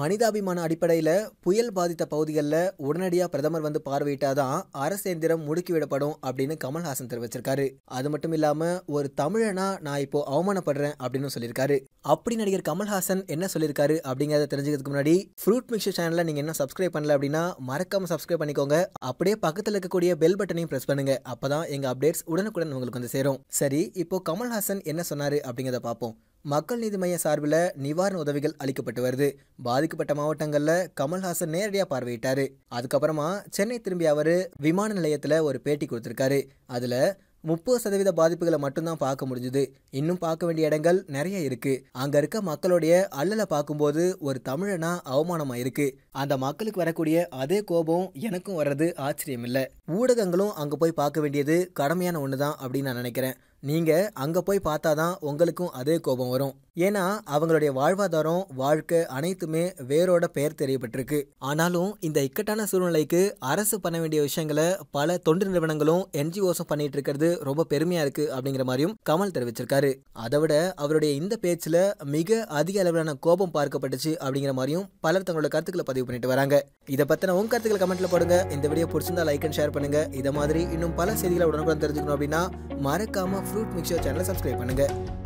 மனிதாபிமான அடிப்படையில் புயல் பாதித்த பகுதிகளில் உடனடியாக பிரதமர் வந்து பார்வையிட்டாதான் அரசேந்திரம் முடுக்கிவிடப்படும் அப்படின்னு கமல்ஹாசன் தெரிவிச்சிருக்காரு அது மட்டும் இல்லாமல் ஒரு தமிழனா நான் இப்போ அவமானப்படுறேன் அப்படின்னு சொல்லியிருக்காரு அப்படி நடிகர் கமல்ஹாசன் என்ன சொல்லியிருக்காரு அப்படிங்கிறத தெரிஞ்சுக்கிறதுக்கு முன்னாடி ஃப்ரூட் மிக்சர் சேனலை நீங்கள் என்ன சப்ஸ்கிரைப் பண்ணல அப்படின்னா மறக்காம சப்ஸ்கிரைப் பண்ணிக்கோங்க அப்படியே பக்கத்தில் இருக்கக்கூடிய பெல் பட்டனையும் ப்ரெஸ் பண்ணுங்க அப்பதான் எங்க அப்டேட்ஸ் உடனுக்குடன் உங்களுக்கு வந்து சேரும் சரி இப்போ கமல்ஹாசன் என்ன சொன்னாரு அப்படிங்கிறத பார்ப்போம் மக்கள் நீதி மைய சார்பில் நிவாரண உதவிகள் அளிக்கப்பட்டு வருது பாதிக்கப்பட்ட மாவட்டங்களில் கமல்ஹாசன் நேரடியாக பார்வையிட்டாரு அதுக்கப்புறமா சென்னை திரும்பிய அவர் விமான நிலையத்தில் ஒரு பேட்டி கொடுத்துருக்காரு அதில் முப்பது சதவீத பாதிப்புகளை மட்டும்தான் பார்க்க முடிஞ்சுது இன்னும் பார்க்க வேண்டிய இடங்கள் நிறைய இருக்கு அங்க இருக்க மக்களுடைய அல்லலை பார்க்கும்போது ஒரு தமிழனா அவமானமா இருக்கு அந்த மக்களுக்கு வரக்கூடிய அதே கோபம் எனக்கும் வர்றது ஆச்சரியம் இல்லை ஊடகங்களும் அங்க போய் பார்க்க வேண்டியது கடமையான ஒன்று தான் அப்படின்னு நான் நினைக்கிறேன் நீங்க அங்க போய் பார்த்தாதான் உங்களுக்கும் அதே கோபம் வரும் ஏன்னா அவங்களுடைய வாழ்வாதாரம் வாழ்க்கை அனைத்துமே வேரோட பெயர் தெரியப்பட்டிருக்கு ஆனாலும் இந்த இக்கட்டான சூழ்நிலைக்கு அரசு பண்ண வேண்டிய விஷயங்களை பல தொண்டு நிறுவனங்களும் என்ஜிஓஸும் பண்ணிட்டு இருக்கிறது ரொம்ப பெருமையா இருக்கு அப்படிங்கிற மாதிரியும் கமல் தெரிவிச்சிருக்காரு அதை விட அவருடைய இந்த பேச்சுல மிக அதிக அளவிலான கோபம் பார்க்கப்பட்டுச்சு அப்படிங்கிற மாதிரியும் பலர் தங்களோட கருத்துக்களை பதிவு பண்ணிட்டு வராங்க இதை பத்தின உங்க கருத்துக்களை கமெண்ட்ல போடுங்க இந்த வீடியோ பிடிச்சிருந்தா லைக் அண்ட் ஷேர் பண்ணுங்க இதை மாதிரி இன்னும் பல செய்திகளை உடனுக்குடன் தெரிஞ்சுக்கணும் அப்படின்னா மறக்காம ஃப்ரூட் மிக்சர் சேனலை சப்ஸ்கிரைப் பண்ணுங்க